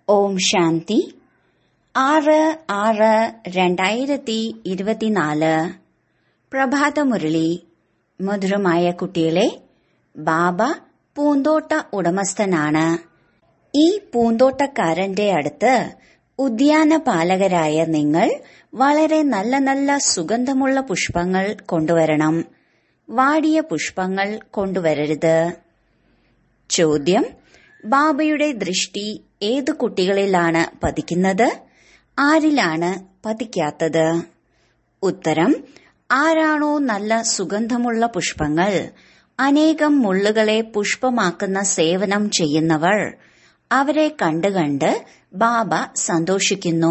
ഓം ശാന്തി ആറ് ആറ് രണ്ടായിരത്തി ഇരുപത്തിനാല് പ്രഭാതമുരളി മധുരമായ കുട്ടികളെ ബാബ പൂന്തോട്ട ഉടമസ്ഥനാണ് ഈ പൂന്തോട്ടക്കാരന്റെ അടുത്ത് ഉദ്യാനപാലകരായ നിങ്ങൾ വളരെ നല്ല നല്ല സുഗന്ധമുള്ള പുഷ്പങ്ങൾ കൊണ്ടുവരണം വാടിയ പുഷ്പങ്ങൾ കൊണ്ടുവരരുത് ചോദ്യം ബാബയുടെ ദൃഷ്ടി ഏത് കുട്ടികളിലാണ് പതിക്കുന്നത് ആരിലാണ് പതിക്കാത്തത് ഉത്തരം ആരാണോ നല്ല സുഗന്ധമുള്ള പുഷ്പങ്ങൾ അനേകം മുള്ളുകളെ പുഷ്പമാക്കുന്ന സേവനം ചെയ്യുന്നവർ അവരെ കണ്ടുകണ്ട് ബാബ സന്തോഷിക്കുന്നു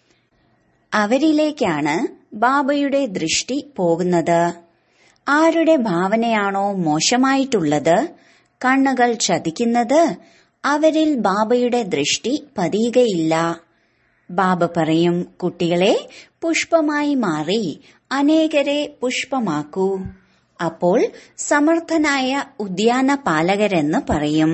അവരിലേക്കാണ് ബാബയുടെ ദൃഷ്ടി പോകുന്നത് ആരുടെ ഭാവനയാണോ മോശമായിട്ടുള്ളത് കണ്ണുകൾ ചതിക്കുന്നത് അവരിൽ ബാബയുടെ ദൃഷ്ടി പതിയുകയില്ല ബാബ പറയും കുട്ടികളെ പുഷ്പമായി മാറി അനേകരെ പുഷ്പമാക്കൂ അപ്പോൾ സമർത്ഥനായ ഉദ്യാന പാലകരെന്ന് പറയും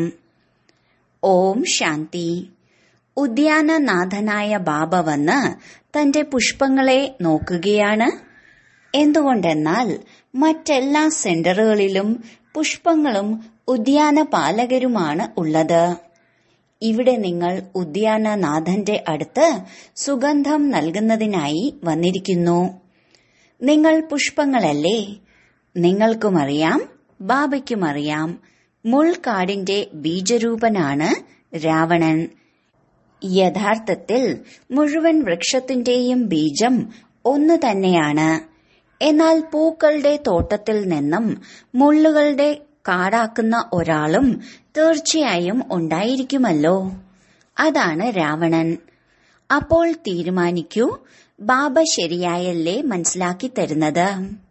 ഓം ശാന്തി ഉദ്യാനനാഥനായ ബാബ വന്ന് തന്റെ പുഷ്പങ്ങളെ നോക്കുകയാണ് എന്തുകൊണ്ടെന്നാൽ മറ്റെല്ലാ സെന്ററുകളിലും പുഷ്പങ്ങളും ഉദ്യാന പാലകരുമാണ് ഉള്ളത് ഇവിടെ നിങ്ങൾ ഉദ്യാനനാഥന്റെ അടുത്ത് സുഗന്ധം നൽകുന്നതിനായി വന്നിരിക്കുന്നു നിങ്ങൾ പുഷ്പങ്ങളല്ലേ നിങ്ങൾക്കുമറിയാം ബാബയ്ക്കുമറിയാം മുൾക്കാടിന്റെ ബീജരൂപനാണ് രാവണൻ യഥാർത്ഥത്തിൽ മുഴുവൻ വൃക്ഷത്തിന്റെയും ബീജം ഒന്നു തന്നെയാണ് എന്നാൽ പൂക്കളുടെ തോട്ടത്തിൽ നിന്നും മുള്ളുകളുടെ കാടാക്കുന്ന ഒരാളും തീർച്ചയായും ഉണ്ടായിരിക്കുമല്ലോ അതാണ് രാവണൻ അപ്പോൾ തീരുമാനിക്കൂ ബാബ ശരിയായല്ലേ മനസ്സിലാക്കി തരുന്നത്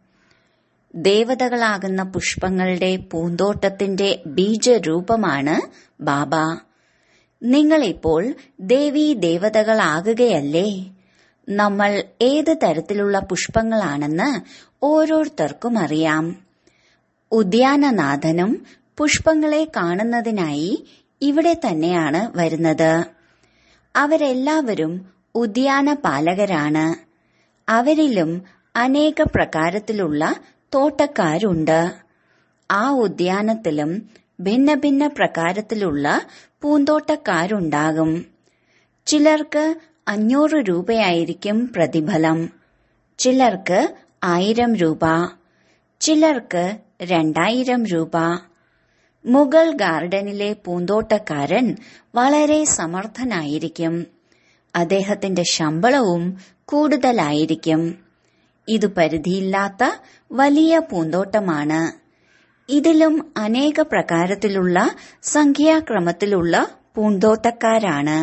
ദേവതകളാകുന്ന പുഷ്പങ്ങളുടെ പൂന്തോട്ടത്തിന്റെ ബീജരൂപമാണ് ബാബ നിങ്ങളിപ്പോൾ ദേവീ ദേവതകളാകുകയല്ലേ നമ്മൾ ഏത് തരത്തിലുള്ള പുഷ്പങ്ങളാണെന്ന് ഓരോരുത്തർക്കും അറിയാം ഉദ്യാനനാഥനും പുഷ്പങ്ങളെ കാണുന്നതിനായി ഇവിടെ തന്നെയാണ് വരുന്നത് അവരെല്ലാവരും ഉദ്യാന പാലകരാണ് അവരിലും അനേക പ്രകാരത്തിലുള്ള തോട്ടക്കാരുണ്ട് ആ ഉദ്യാനത്തിലും ഭിന്ന ഭിന്ന പ്രകാരത്തിലുള്ള പൂന്തോട്ടക്കാരുണ്ടാകും ചിലർക്ക് അഞ്ഞൂറ് രൂപയായിരിക്കും പ്രതിഫലം ചിലർക്ക് ആയിരം രൂപ ചിലർക്ക് രണ്ടായിരം രൂപ മുഗൾ ഗാർഡനിലെ പൂന്തോട്ടക്കാരൻ വളരെ സമർത്ഥനായിരിക്കും അദ്ദേഹത്തിന്റെ ശമ്പളവും കൂടുതലായിരിക്കും ഇത് പരിധിയില്ലാത്ത വലിയ പൂന്തോട്ടമാണ് ഇതിലും അനേക പ്രകാരത്തിലുള്ള സംഖ്യാക്രമത്തിലുള്ള പൂന്തോട്ടക്കാരാണ്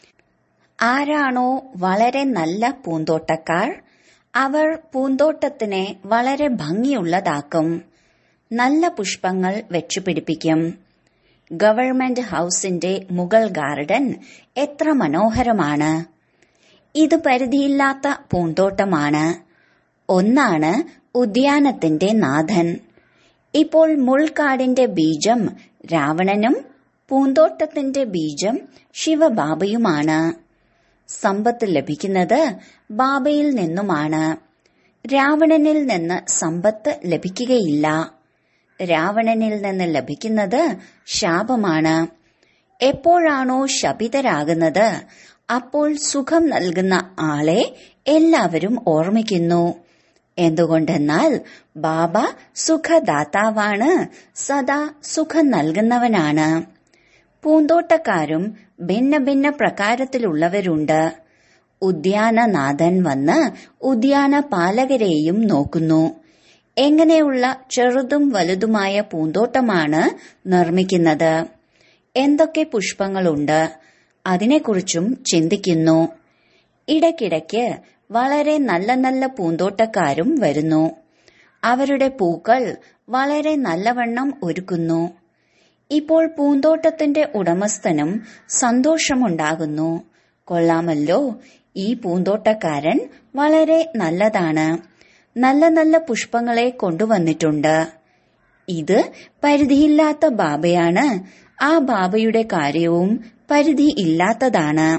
ആരാണോ വളരെ നല്ല പൂന്തോട്ടക്കാർ അവർ പൂന്തോട്ടത്തിനെ വളരെ ഭംഗിയുള്ളതാക്കും നല്ല പുഷ്പങ്ങൾ വെച്ചുപിടിപ്പിക്കും ഗവൺമെന്റ് ഹൌസിന്റെ മുഗൾ ഗാർഡൻ എത്ര മനോഹരമാണ് ഇത് പരിധിയില്ലാത്ത പൂന്തോട്ടമാണ് ഒന്നാണ് ഉദ്യാനത്തിന്റെ നാഥൻ ഇപ്പോൾ മുൾക്കാടിന്റെ ബീജം രാവണനും പൂന്തോട്ടത്തിന്റെ ബീജം ശിവബാബയുമാണ് സമ്പത്ത് ലഭിക്കുന്നത് ബാബയിൽ നിന്നുമാണ് രാവണനിൽ നിന്ന് സമ്പത്ത് ലഭിക്കുകയില്ല രാവണനിൽ നിന്ന് ലഭിക്കുന്നത് ശാപമാണ് എപ്പോഴാണോ ശപിതരാകുന്നത് അപ്പോൾ സുഖം നൽകുന്ന ആളെ എല്ലാവരും ഓർമ്മിക്കുന്നു എന്തുകൊണ്ടെന്നാൽ ബാബ സുഖദാതാവാണ് സദാ സുഖം നൽകുന്നവനാണ് പൂന്തോട്ടക്കാരും ഭിന്ന ഭിന്ന പ്രകാരത്തിലുള്ളവരുണ്ട് ഉദ്യാനനാഥൻ വന്ന് ഉദ്യാന പാലകരെയും നോക്കുന്നു എങ്ങനെയുള്ള ചെറുതും വലുതുമായ പൂന്തോട്ടമാണ് നിർമ്മിക്കുന്നത് എന്തൊക്കെ പുഷ്പങ്ങളുണ്ട് അതിനെക്കുറിച്ചും ചിന്തിക്കുന്നു ഇടയ്ക്കിടയ്ക്ക് വളരെ നല്ല നല്ല പൂന്തോട്ടക്കാരും വരുന്നു അവരുടെ പൂക്കൾ വളരെ നല്ലവണ്ണം ഒരുക്കുന്നു ഇപ്പോൾ പൂന്തോട്ടത്തിന്റെ ഉടമസ്ഥനും സന്തോഷമുണ്ടാകുന്നു കൊള്ളാമല്ലോ ഈ പൂന്തോട്ടക്കാരൻ വളരെ നല്ലതാണ് നല്ല നല്ല പുഷ്പങ്ങളെ കൊണ്ടുവന്നിട്ടുണ്ട് ഇത് പരിധിയില്ലാത്ത ബാബയാണ് ആ ബാബയുടെ കാര്യവും പരിധി ഇല്ലാത്തതാണ്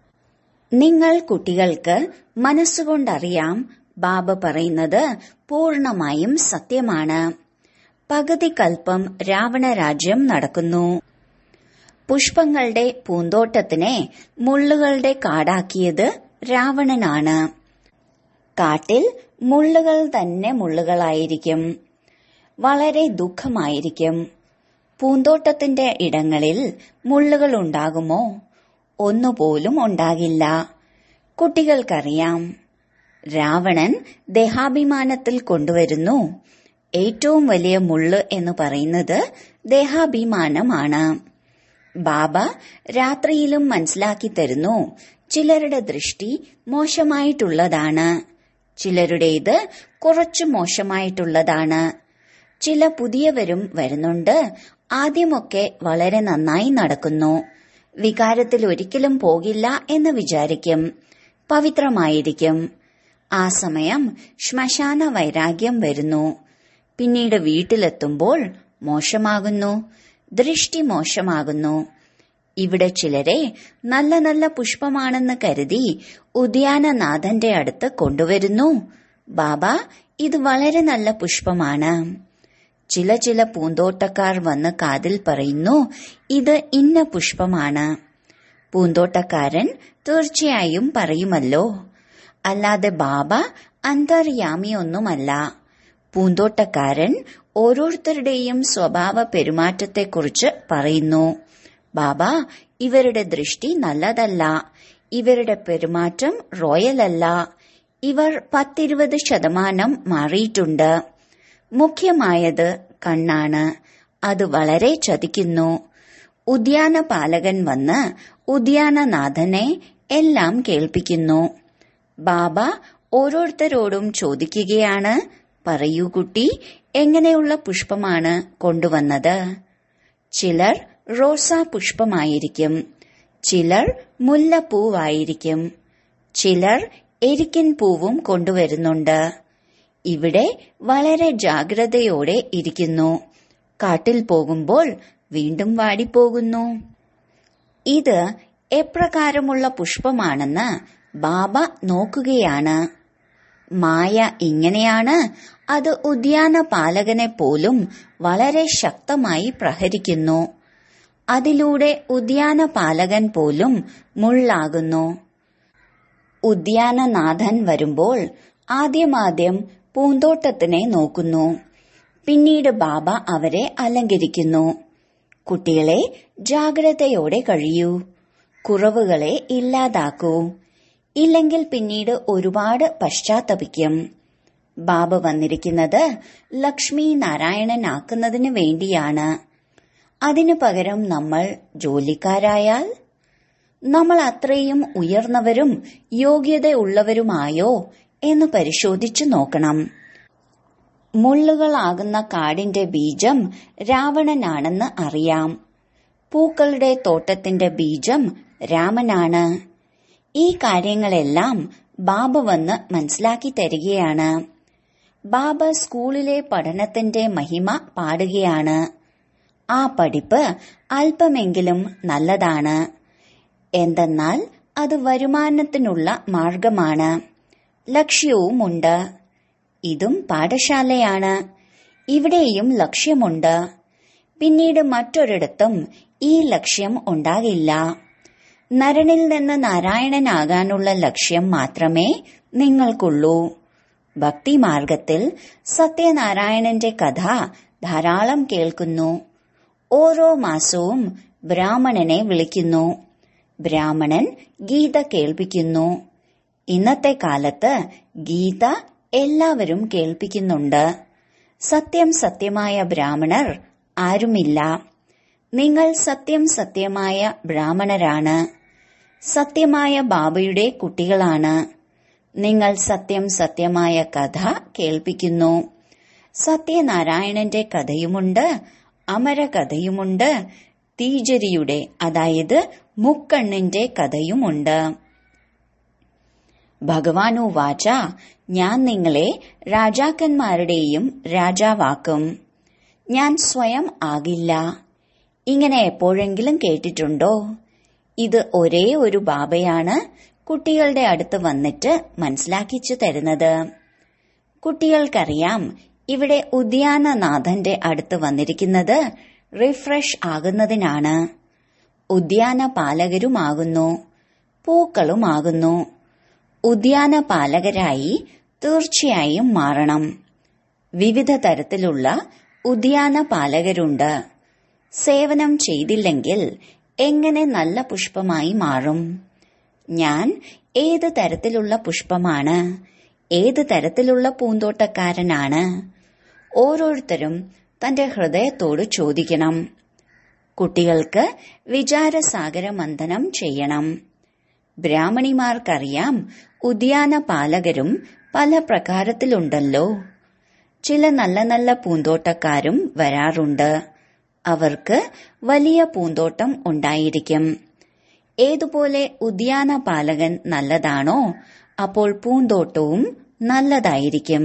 നിങ്ങൾ കുട്ടികൾക്ക് മനസ്സുകൊണ്ടറിയാം ബാബ പറയുന്നത് പൂർണമായും സത്യമാണ് പകുതി കൽപ്പം രാവണ രാജ്യം നടക്കുന്നു പുഷ്പങ്ങളുടെ പൂന്തോട്ടത്തിനെ മുള്ളുകളുടെ കാടാക്കിയത് രാവണനാണ് കാട്ടിൽ മുള്ളുകൾ തന്നെ മുള്ളുകളായിരിക്കും വളരെ ദുഃഖമായിരിക്കും പൂന്തോട്ടത്തിന്റെ ഇടങ്ങളിൽ മുള്ളുകൾ ഉണ്ടാകുമോ ഒന്നുപോലും ഉണ്ടാകില്ല കുട്ടികൾക്കറിയാം രാവണൻ ദേഹാഭിമാനത്തിൽ കൊണ്ടുവരുന്നു ഏറ്റവും വലിയ മുള്ള് എന്ന് പറയുന്നത് ദേഹാഭിമാനമാണ് ബാബ രാത്രിയിലും മനസ്സിലാക്കി തരുന്നു ചിലരുടെ ദൃഷ്ടി മോശമായിട്ടുള്ളതാണ് ചിലരുടേത് കുറച്ചു മോശമായിട്ടുള്ളതാണ് ചില പുതിയവരും വരുന്നുണ്ട് ആദ്യമൊക്കെ വളരെ നന്നായി നടക്കുന്നു വികാരത്തിൽ ഒരിക്കലും പോകില്ല എന്ന് വിചാരിക്കും പവിത്രമായിരിക്കും ആ സമയം ശ്മശാന വൈരാഗ്യം വരുന്നു പിന്നീട് വീട്ടിലെത്തുമ്പോൾ മോശമാകുന്നു ദൃഷ്ടി മോശമാകുന്നു ഇവിടെ ചിലരെ നല്ല നല്ല പുഷ്പമാണെന്ന് കരുതി ഉദ്യാനനാഥന്റെ അടുത്ത് കൊണ്ടുവരുന്നു ബാബ ഇത് വളരെ നല്ല പുഷ്പമാണ് ചില ചില പൂന്തോട്ടക്കാർ വന്ന് കാതിൽ പറയുന്നു ഇത് ഇന്ന പുഷ്പമാണ് പൂന്തോട്ടക്കാരൻ തീർച്ചയായും പറയുമല്ലോ അല്ലാതെ ബാബ അന്തർയാമിയൊന്നുമല്ല പൂന്തോട്ടക്കാരൻ ഓരോരുത്തരുടെയും സ്വഭാവ പെരുമാറ്റത്തെക്കുറിച്ച് പറയുന്നു ബാബ ഇവരുടെ ദൃഷ്ടി നല്ലതല്ല ഇവരുടെ പെരുമാറ്റം റോയലല്ല ഇവർ പത്തിരുപത് ശതമാനം മാറിയിട്ടുണ്ട് മുഖ്യമായത് കണ്ണാണ് അത് വളരെ ചതിക്കുന്നു ഉദ്യാനപാലകൻ വന്ന് ഉദ്യാനനാഥനെ എല്ലാം കേൾപ്പിക്കുന്നു ബാബ ഓരോരുത്തരോടും ചോദിക്കുകയാണ് പറയൂ കുട്ടി എങ്ങനെയുള്ള പുഷ്പമാണ് കൊണ്ടുവന്നത് ചിലർ റോസാ പുഷ്പമായിരിക്കും ചിലർ മുല്ലപ്പൂവായിരിക്കും ചിലർ എരിക്കൻ പൂവും കൊണ്ടുവരുന്നുണ്ട് ഇവിടെ വളരെ ജാഗ്രതയോടെ ഇരിക്കുന്നു കാട്ടിൽ പോകുമ്പോൾ വീണ്ടും വാടിപ്പോകുന്നു ഇത് എപ്രകാരമുള്ള പുഷ്പമാണെന്ന് ബാബ നോക്കുകയാണ് മായ ഇങ്ങനെയാണ് അത് ഉദ്യാന പാലകനെ പോലും വളരെ ശക്തമായി പ്രഹരിക്കുന്നു അതിലൂടെ ഉദ്യാന പാലകൻ പോലും മുള്ളാകുന്നു ഉദ്യാനനാഥൻ വരുമ്പോൾ ആദ്യമാദ്യം പൂന്തോട്ടത്തിനെ നോക്കുന്നു പിന്നീട് ബാബ അവരെ അലങ്കരിക്കുന്നു കുട്ടികളെ ജാഗ്രതയോടെ കഴിയൂ കുറവുകളെ ഇല്ലാതാക്കൂ ഇല്ലെങ്കിൽ പിന്നീട് ഒരുപാട് പശ്ചാത്തപിക്കും ബാബ വന്നിരിക്കുന്നത് ലക്ഷ്മി നാരായണനാക്കുന്നതിന് വേണ്ടിയാണ് അതിനു പകരം നമ്മൾ ജോലിക്കാരായാൽ നമ്മൾ അത്രയും ഉയർന്നവരും യോഗ്യതയുള്ളവരുമായോ എന്ന് പരിശോധിച്ചു നോക്കണം മുള്ളുകളാകുന്ന കാടിന്റെ ബീജം രാവണനാണെന്ന് അറിയാം പൂക്കളുടെ തോട്ടത്തിന്റെ ബീജം രാമനാണ് ഈ കാര്യങ്ങളെല്ലാം ബാബ വന്ന് മനസ്സിലാക്കി തരികയാണ് ബാബ സ്കൂളിലെ പഠനത്തിന്റെ മഹിമ പാടുകയാണ് ആ പഠിപ്പ് അല്പമെങ്കിലും നല്ലതാണ് എന്തെന്നാൽ അത് വരുമാനത്തിനുള്ള മാർഗമാണ് ലക്ഷ്യവുമുണ്ട് ഇതും പാഠശാലയാണ് ഇവിടെയും ലക്ഷ്യമുണ്ട് പിന്നീട് മറ്റൊരിടത്തും ഈ ലക്ഷ്യം ഉണ്ടാകില്ല നരനിൽ നിന്ന് നാരായണനാകാനുള്ള ലക്ഷ്യം മാത്രമേ നിങ്ങൾക്കുള്ളൂ ഭക്തിമാർഗത്തിൽ സത്യനാരായണന്റെ കഥ ധാരാളം കേൾക്കുന്നു ഓരോ മാസവും ബ്രാഹ്മണനെ വിളിക്കുന്നു ബ്രാഹ്മണൻ ഗീത കേൾപ്പിക്കുന്നു ഇന്നത്തെ കാലത്ത് ഗീത എല്ലാവരും കേൾപ്പിക്കുന്നുണ്ട് സത്യം സത്യമായ ബ്രാഹ്മണർ ആരുമില്ല നിങ്ങൾ സത്യം സത്യമായ ബ്രാഹ്മണരാണ് സത്യമായ ബാബയുടെ കുട്ടികളാണ് നിങ്ങൾ സത്യം സത്യമായ കഥ കേൾപ്പിക്കുന്നു സത്യനാരായണന്റെ കഥയുമുണ്ട് അമരകഥയുമുണ്ട് തീജരിയുടെ അതായത് മുക്കണ്ണിന്റെ കഥയുമുണ്ട് ഭഗവാനു വാച ഞാൻ നിങ്ങളെ രാജാക്കന്മാരുടെയും രാജാവാക്കും ഞാൻ സ്വയം ആകില്ല ഇങ്ങനെ എപ്പോഴെങ്കിലും കേട്ടിട്ടുണ്ടോ ഇത് ഒരേ ഒരു ബാബയാണ് കുട്ടികളുടെ അടുത്ത് വന്നിട്ട് മനസ്സിലാക്കിച്ചു തരുന്നത് കുട്ടികൾക്കറിയാം ഇവിടെ ഉദ്യാനനാഥന്റെ അടുത്ത് വന്നിരിക്കുന്നത് റിഫ്രഷ് ആകുന്നതിനാണ് ഉദ്യാന പാലകരുമാകുന്നു പൂക്കളുമാകുന്നു ഉദ്യാന പാലകരായി തീർച്ചയായും മാറണം വിവിധ തരത്തിലുള്ള ഉദ്യാന പാലകരുണ്ട് സേവനം ചെയ്തില്ലെങ്കിൽ എങ്ങനെ നല്ല പുഷ്പമായി മാറും ഞാൻ ഏത് തരത്തിലുള്ള പുഷ്പമാണ് ഏത് തരത്തിലുള്ള പൂന്തോട്ടക്കാരനാണ് ഓരോരുത്തരും തന്റെ ഹൃദയത്തോട് ചോദിക്കണം കുട്ടികൾക്ക് വിചാരസാഗര മന്ഥനം ചെയ്യണം ബ്രാഹ്മണിമാർക്കറിയാം ഉദ്യാന പാലകരും പല പ്രകാരത്തിലുണ്ടല്ലോ ചില നല്ല നല്ല പൂന്തോട്ടക്കാരും വരാറുണ്ട് അവർക്ക് വലിയ പൂന്തോട്ടം ഉണ്ടായിരിക്കും ഏതുപോലെ ഉദ്യാന പാലകൻ നല്ലതാണോ അപ്പോൾ പൂന്തോട്ടവും നല്ലതായിരിക്കും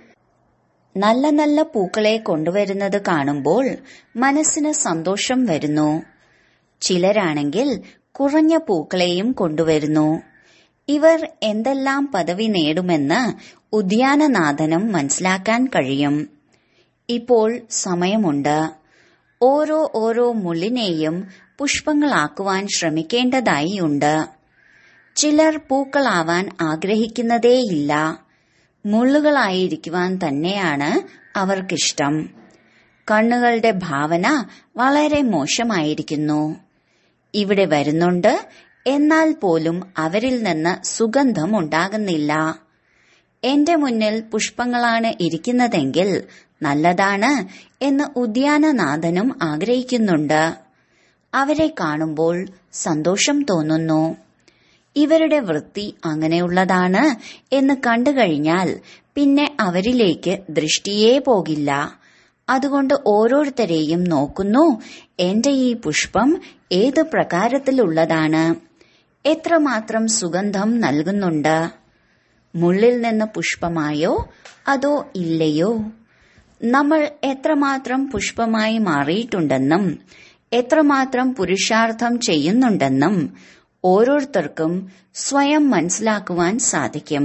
നല്ല നല്ല പൂക്കളെ കൊണ്ടുവരുന്നത് കാണുമ്പോൾ മനസ്സിന് സന്തോഷം വരുന്നു ചിലരാണെങ്കിൽ കുറഞ്ഞ പൂക്കളെയും കൊണ്ടുവരുന്നു ഇവർ എന്തെല്ലാം പദവി നേടുമെന്ന് ഉദ്യാനനാഥനും മനസ്സിലാക്കാൻ കഴിയും ഇപ്പോൾ സമയമുണ്ട് ഓരോ ഓരോ മുള്ളിനെയും പുഷ്പങ്ങളാക്കുവാൻ ശ്രമിക്കേണ്ടതായി ഉണ്ട് ചിലർ പൂക്കളാവാൻ ആഗ്രഹിക്കുന്നതേയില്ല മുള്ളുകളായിരിക്കുവാൻ തന്നെയാണ് അവർക്കിഷ്ടം കണ്ണുകളുടെ ഭാവന വളരെ മോശമായിരിക്കുന്നു ഇവിടെ വരുന്നുണ്ട് എന്നാൽ പോലും അവരിൽ നിന്ന് സുഗന്ധം ഉണ്ടാകുന്നില്ല എന്റെ മുന്നിൽ പുഷ്പങ്ങളാണ് ഇരിക്കുന്നതെങ്കിൽ നല്ലതാണ് എന്ന് ഉദ്യാനനാഥനും ആഗ്രഹിക്കുന്നുണ്ട് അവരെ കാണുമ്പോൾ സന്തോഷം തോന്നുന്നു ഇവരുടെ വൃത്തി അങ്ങനെയുള്ളതാണ് എന്ന് കണ്ടുകഴിഞ്ഞാൽ പിന്നെ അവരിലേക്ക് ദൃഷ്ടിയേ പോകില്ല അതുകൊണ്ട് ഓരോരുത്തരെയും നോക്കുന്നു എന്റെ ഈ പുഷ്പം ഏത് പ്രകാരത്തിലുള്ളതാണ് എത്രമാത്രം സുഗന്ധം നൽകുന്നുണ്ട് മുള്ളിൽ നിന്ന് പുഷ്പമായോ അതോ ഇല്ലയോ നമ്മൾ എത്രമാത്രം പുഷ്പമായി മാറിയിട്ടുണ്ടെന്നും എത്രമാത്രം പുരുഷാർത്ഥം ചെയ്യുന്നുണ്ടെന്നും ഓരോരുത്തർക്കും സ്വയം മനസ്സിലാക്കുവാൻ സാധിക്കും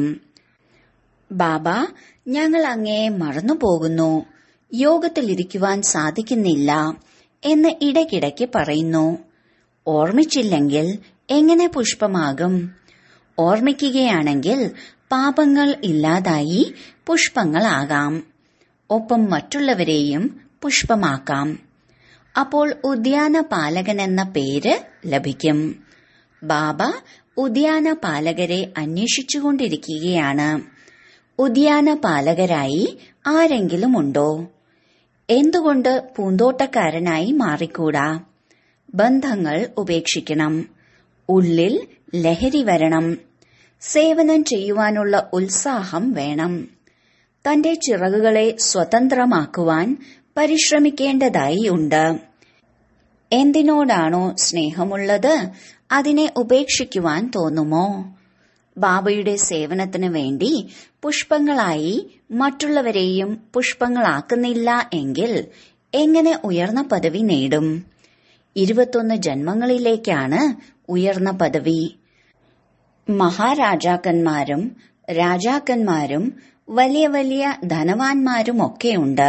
ബാബ ഞങ്ങൾ അങ്ങയെ മറന്നുപോകുന്നു യോഗത്തിലിരിക്കുവാൻ സാധിക്കുന്നില്ല എന്ന് ഇടയ്ക്കിടയ്ക്ക് പറയുന്നു ഓർമ്മിച്ചില്ലെങ്കിൽ എങ്ങനെ പുഷ്പമാകും ഓർമ്മിക്കുകയാണെങ്കിൽ പാപങ്ങൾ ഇല്ലാതായി പുഷ്പങ്ങളാകാം ഒപ്പം മറ്റുള്ളവരെയും പുഷ്പമാക്കാം അപ്പോൾ ഉദ്യാന പാലകൻ എന്ന പേര് ലഭിക്കും ബാബ ഉദ്യാന പാലകരെ അന്വേഷിച്ചുകൊണ്ടിരിക്കുകയാണ് ഉദ്യാന പാലകരായി ആരെങ്കിലും ഉണ്ടോ എന്തുകൊണ്ട് പൂന്തോട്ടക്കാരനായി മാറിക്കൂടാ ബന്ധങ്ങൾ ഉപേക്ഷിക്കണം ഉള്ളിൽ ലഹരി വരണം സേവനം ചെയ്യുവാനുള്ള ഉത്സാഹം വേണം തന്റെ ചിറകുകളെ സ്വതന്ത്രമാക്കുവാൻ പരിശ്രമിക്കേണ്ടതായി ഉണ്ട് എന്തിനോടാണോ സ്നേഹമുള്ളത് അതിനെ ഉപേക്ഷിക്കുവാൻ തോന്നുമോ ബാബയുടെ സേവനത്തിനു വേണ്ടി പുഷ്പങ്ങളായി മറ്റുള്ളവരെയും പുഷ്പങ്ങളാക്കുന്നില്ല എങ്കിൽ എങ്ങനെ ഉയർന്ന പദവി നേടും ഇരുപത്തൊന്ന് ജന്മങ്ങളിലേക്കാണ് ഉയർന്ന പദവി മഹാരാജാക്കന്മാരും രാജാക്കന്മാരും വലിയ വലിയ ധനവാന്മാരുമൊക്കെയുണ്ട്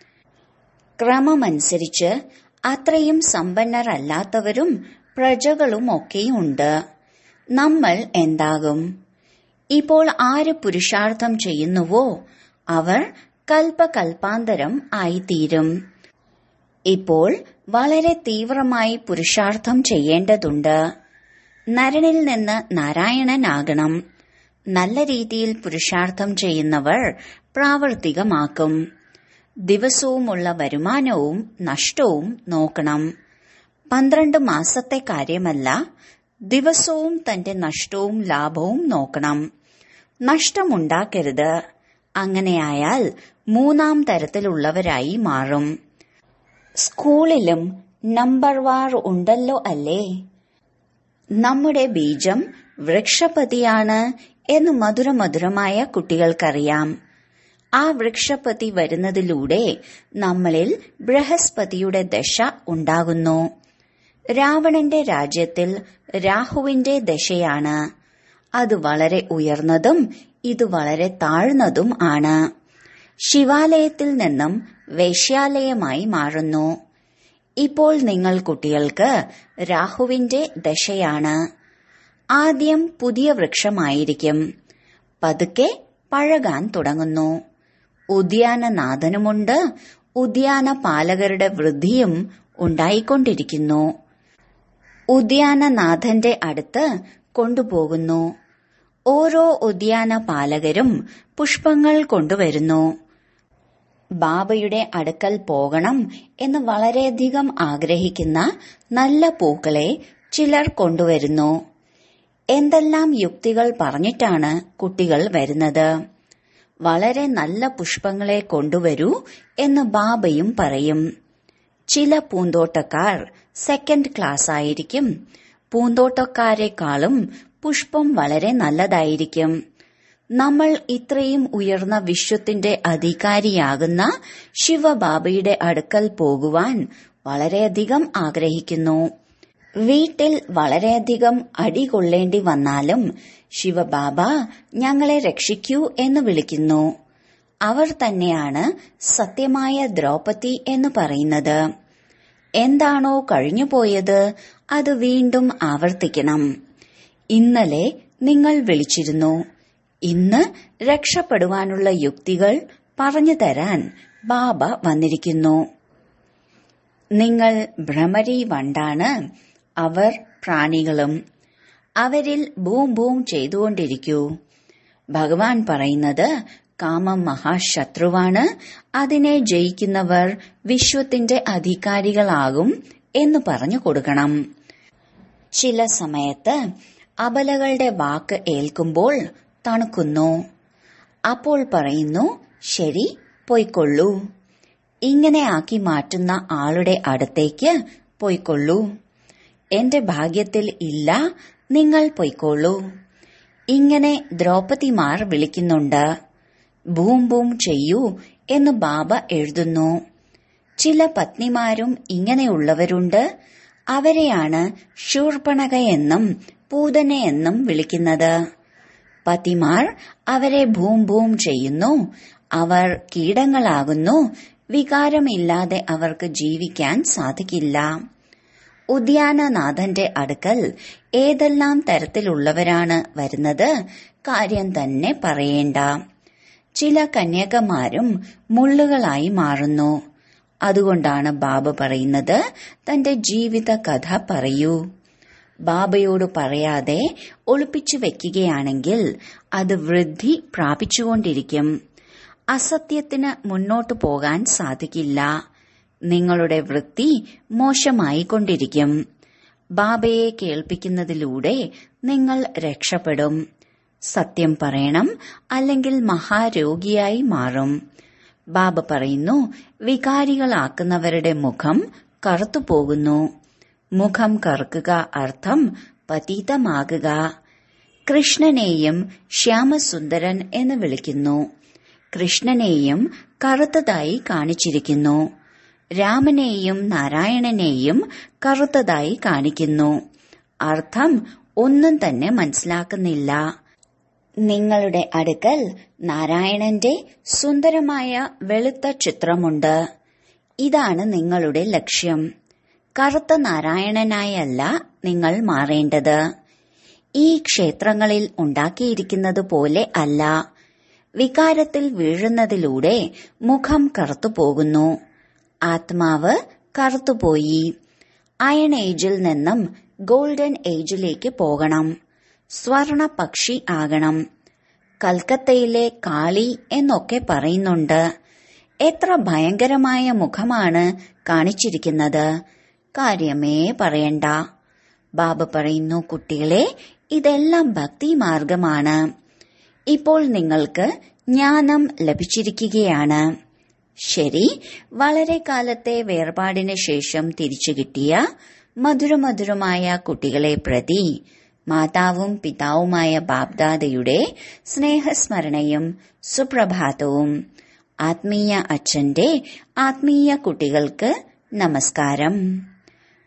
ക്രമമനുസരിച്ച് അത്രയും സമ്പന്നരല്ലാത്തവരും പ്രജകളുമൊക്കെയുണ്ട് നമ്മൾ എന്താകും ഇപ്പോൾ ആര് പുരുഷാർത്ഥം ചെയ്യുന്നുവോ അവർ കൽപ്പകൽപ്പാന്തരം ആയിത്തീരും ഇപ്പോൾ വളരെ തീവ്രമായി പുരുഷാർത്ഥം ചെയ്യേണ്ടതുണ്ട് നരനിൽ നിന്ന് നാരായണനാകണം നല്ല രീതിയിൽ പുരുഷാർത്ഥം ചെയ്യുന്നവർ പ്രാവർത്തികമാക്കും ദിവസവുമുള്ള വരുമാനവും നഷ്ടവും നോക്കണം പന്ത്രണ്ട് മാസത്തെ കാര്യമല്ല ദിവസവും തന്റെ നഷ്ടവും ലാഭവും നോക്കണം നഷ്ടമുണ്ടാക്കരുത് അങ്ങനെയായാൽ മൂന്നാം തരത്തിലുള്ളവരായി മാറും സ്കൂളിലും നമ്പർ വാർ ഉണ്ടല്ലോ അല്ലേ നമ്മുടെ ബീജം വൃക്ഷപതിയാണ് എന്ന് മധുരമധുരമായ കുട്ടികൾക്കറിയാം ആ വൃക്ഷപതി വരുന്നതിലൂടെ നമ്മളിൽ ബൃഹസ്പതിയുടെ ദശ ഉണ്ടാകുന്നു രാവണന്റെ രാജ്യത്തിൽ രാഹുവിന്റെ ദശയാണ് അത് വളരെ ഉയർന്നതും ഇത് വളരെ താഴ്ന്നതും ആണ് ശിവാലയത്തിൽ നിന്നും വേശ്യാലയമായി മാറുന്നു ഇപ്പോൾ നിങ്ങൾ കുട്ടികൾക്ക് രാഹുവിന്റെ ദശയാണ് ആദ്യം പുതിയ വൃക്ഷമായിരിക്കും പതുക്കെ പഴകാൻ തുടങ്ങുന്നു ഉദ്യാനനാഥനുമുണ്ട് ഉദ്യാന പാലകരുടെ വൃദ്ധിയും ഉണ്ടായിക്കൊണ്ടിരിക്കുന്നു ഉദ്യാനനാഥന്റെ അടുത്ത് കൊണ്ടുപോകുന്നു ഓരോ ഉദ്യാന പാലകരും പുഷ്പങ്ങൾ കൊണ്ടുവരുന്നു ബാബയുടെ അടുക്കൽ പോകണം എന്ന് വളരെയധികം ആഗ്രഹിക്കുന്ന നല്ല പൂക്കളെ ചിലർ കൊണ്ടുവരുന്നു എന്തെല്ലാം യുക്തികൾ പറഞ്ഞിട്ടാണ് കുട്ടികൾ വരുന്നത് വളരെ നല്ല പുഷ്പങ്ങളെ കൊണ്ടുവരൂ എന്ന് ബാബയും പറയും ചില പൂന്തോട്ടക്കാർ സെക്കൻഡ് ക്ലാസ് ആയിരിക്കും പൂന്തോട്ടക്കാരെക്കാളും പുഷ്പം വളരെ നല്ലതായിരിക്കും നമ്മൾ ഇത്രയും ഉയർന്ന വിശ്വത്തിന്റെ അധികാരിയാകുന്ന ശിവബാബയുടെ അടുക്കൽ പോകുവാൻ വളരെയധികം ആഗ്രഹിക്കുന്നു വീട്ടിൽ വളരെയധികം അടി കൊള്ളേണ്ടി വന്നാലും ശിവബാബ ഞങ്ങളെ രക്ഷിക്കൂ എന്ന് വിളിക്കുന്നു അവർ തന്നെയാണ് സത്യമായ ദ്രൗപതി എന്ന് പറയുന്നത് എന്താണോ കഴിഞ്ഞുപോയത് അത് വീണ്ടും ആവർത്തിക്കണം ഇന്നലെ നിങ്ങൾ വിളിച്ചിരുന്നു ഇന്ന് രക്ഷപ്പെടുവാനുള്ള യുക്തികൾ പറഞ്ഞു തരാൻ ബാബ വന്നിരിക്കുന്നു നിങ്ങൾ ഭ്രമരി വണ്ടാണ് അവർ പ്രാണികളും അവരിൽ ബൂം ബൂം ചെയ്തുകൊണ്ടിരിക്കൂ ഭഗവാൻ പറയുന്നത് കാമം മഹാശത്രുവാണ് അതിനെ ജയിക്കുന്നവർ വിശ്വത്തിന്റെ അധികാരികളാകും എന്ന് പറഞ്ഞു കൊടുക്കണം ചില സമയത്ത് അബലകളുടെ വാക്ക് ഏൽക്കുമ്പോൾ തണുക്കുന്നു അപ്പോൾ പറയുന്നു ശരി പോയിക്കൊള്ളൂ ഇങ്ങനെ ആക്കി മാറ്റുന്ന ആളുടെ അടുത്തേക്ക് പോയിക്കൊള്ളൂ എന്റെ ഭാഗ്യത്തിൽ ഇല്ല നിങ്ങൾ പൊയ്ക്കൊള്ളൂ ഇങ്ങനെ ദ്രൗപതിമാർ വിളിക്കുന്നുണ്ട് ബൂം ബൂം ചെയ്യൂ എന്ന് ബാബ എഴുതുന്നു ചില പത്നിമാരും ഇങ്ങനെയുള്ളവരുണ്ട് അവരെയാണ് ശൂർപ്പണകയെന്നും പൂതനയെന്നും വിളിക്കുന്നത് പതിമാർ അവരെ ഭൂം ഭൂം ചെയ്യുന്നു അവർ കീടങ്ങളാകുന്നു വികാരമില്ലാതെ അവർക്ക് ജീവിക്കാൻ സാധിക്കില്ല ഉദ്യാനനാഥന്റെ അടുക്കൽ ഏതെല്ലാം തരത്തിലുള്ളവരാണ് വരുന്നത് കാര്യം തന്നെ പറയേണ്ട ചില കന്യകമാരും മുള്ളുകളായി മാറുന്നു അതുകൊണ്ടാണ് ബാബ പറയുന്നത് തന്റെ ജീവിത കഥ പറയൂ ബാബയോട് പറയാതെ ഒളിപ്പിച്ചു വെക്കുകയാണെങ്കിൽ അത് വൃദ്ധി പ്രാപിച്ചുകൊണ്ടിരിക്കും അസത്യത്തിന് മുന്നോട്ടു പോകാൻ സാധിക്കില്ല നിങ്ങളുടെ വൃത്തി മോശമായിക്കൊണ്ടിരിക്കും ബാബയെ കേൾപ്പിക്കുന്നതിലൂടെ നിങ്ങൾ രക്ഷപ്പെടും സത്യം പറയണം അല്ലെങ്കിൽ മഹാരോഗിയായി മാറും ബാബ പറയുന്നു വികാരികളാക്കുന്നവരുടെ മുഖം കറുത്തുപോകുന്നു മുഖം കറുക്കുക അർത്ഥം പതീതമാകുക കൃഷ്ണനെയും ശ്യാമസുന്ദരൻ എന്ന് വിളിക്കുന്നു കൃഷ്ണനെയും കറുത്തതായി കാണിച്ചിരിക്കുന്നു രാമനെയും നാരായണനെയും കറുത്തതായി കാണിക്കുന്നു അർത്ഥം ഒന്നും തന്നെ മനസ്സിലാക്കുന്നില്ല നിങ്ങളുടെ അടുക്കൽ നാരായണന്റെ സുന്ദരമായ വെളുത്ത ചിത്രമുണ്ട് ഇതാണ് നിങ്ങളുടെ ലക്ഷ്യം കറുത്ത നാരായണനായല്ല നിങ്ങൾ മാറേണ്ടത് ഈ ക്ഷേത്രങ്ങളിൽ ഉണ്ടാക്കിയിരിക്കുന്നത് പോലെ അല്ല വികാരത്തിൽ വീഴുന്നതിലൂടെ മുഖം കറുത്തുപോകുന്നു ആത്മാവ് കറുത്തുപോയി അയൺ ഏജിൽ നിന്നും ഗോൾഡൻ ഏജിലേക്ക് പോകണം സ്വർണ പക്ഷി ആകണം കൽക്കത്തയിലെ കാളി എന്നൊക്കെ പറയുന്നുണ്ട് എത്ര ഭയങ്കരമായ മുഖമാണ് കാണിച്ചിരിക്കുന്നത് കാര്യമേ പറയണ്ട ബാബ പറയുന്നു കുട്ടികളെ ഇതെല്ലാം ഭക്തി മാർഗമാണ് ഇപ്പോൾ നിങ്ങൾക്ക് ജ്ഞാനം ലഭിച്ചിരിക്കുകയാണ് ശരി വളരെ കാലത്തെ വേർപാടിന് ശേഷം തിരിച്ചു കിട്ടിയ മധുരമധുരമായ കുട്ടികളെ പ്രതി മാതാവും പിതാവുമായ ബാബ്ദാദയുടെ സ്നേഹസ്മരണയും സുപ്രഭാതവും ആത്മീയ അച്ഛന്റെ ആത്മീയ കുട്ടികൾക്ക് നമസ്കാരം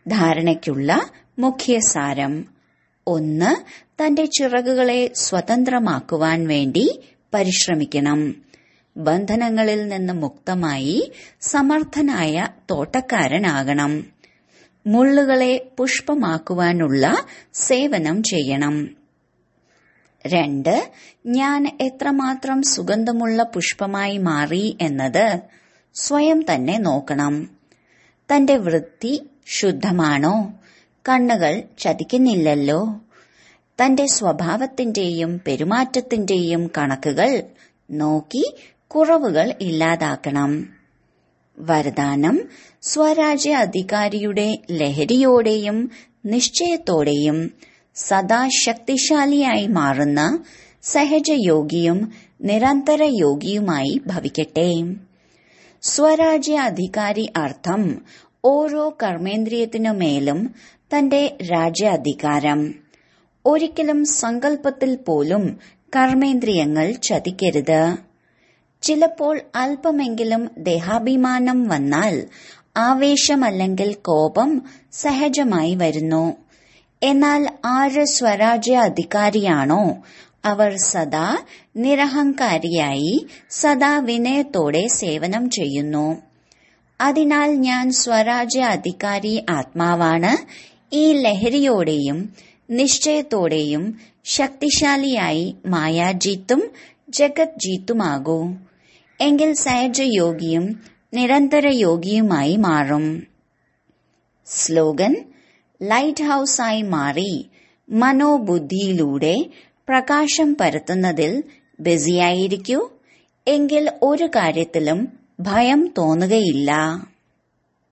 ധാരണയ്ക്കുള്ള മുഖ്യസാരം ഒന്ന് തന്റെ ചിറകുകളെ സ്വതന്ത്രമാക്കുവാൻ വേണ്ടി പരിശ്രമിക്കണം ബന്ധനങ്ങളിൽ നിന്ന് മുക്തമായി സമർത്ഥനായ തോട്ടക്കാരനാകണം മുള്ളുകളെ പുഷ്പമാക്കുവാനുള്ള സേവനം ചെയ്യണം രണ്ട് ഞാൻ എത്രമാത്രം സുഗന്ധമുള്ള പുഷ്പമായി മാറി എന്നത് സ്വയം തന്നെ നോക്കണം തന്റെ വൃത്തി ശുദ്ധമാണോ കണ്ണുകൾ ചതിക്കുന്നില്ലല്ലോ തന്റെ സ്വഭാവത്തിന്റെയും പെരുമാറ്റത്തിന്റെയും കണക്കുകൾ നോക്കി കുറവുകൾ ഇല്ലാതാക്കണം വരദാനം സ്വരാജ്യ അധികാരിയുടെ ലഹരിയോടെയും നിശ്ചയത്തോടെയും സദാ ശക്തിശാലിയായി മാറുന്ന സഹജയോഗിയും നിരന്തര യോഗിയുമായി ഭവിക്കട്ടെ സ്വരാജ്യ അധികാരി അർത്ഥം ഓരോ കർമ്മേന്ദ്രിയത്തിനുമേലും തന്റെ രാജ്യാധികാരം ഒരിക്കലും സങ്കല്പത്തിൽ പോലും കർമ്മേന്ദ്രിയങ്ങൾ ചതിക്കരുത് ചിലപ്പോൾ അല്പമെങ്കിലും ദേഹാഭിമാനം വന്നാൽ ആവേശമല്ലെങ്കിൽ കോപം സഹജമായി വരുന്നു എന്നാൽ ആര് സ്വരാജ്യ അധികാരിയാണോ അവർ സദാ നിരഹങ്കാരിയായി സദാ വിനയത്തോടെ സേവനം ചെയ്യുന്നു അതിനാൽ ഞാൻ സ്വരാജ്യ അധികാരി ആത്മാവാണ് ഈ ലഹരിയോടെയും നിശ്ചയത്തോടെയും ശക്തിശാലിയായി മായാജീത്തും ജഗത് ജീത്തുമാകൂ എങ്കിൽ സഹജയോഗിയും നിരന്തര യോഗിയുമായി മാറും സ്ലോഗൻ ലൈറ്റ് ഹൌസായി മാറി മനോബുദ്ധിയിലൂടെ പ്രകാശം പരത്തുന്നതിൽ ബിസിയായിരിക്കൂ എങ്കിൽ ഒരു കാര്യത്തിലും ഭയം തോന്നുകയില്ല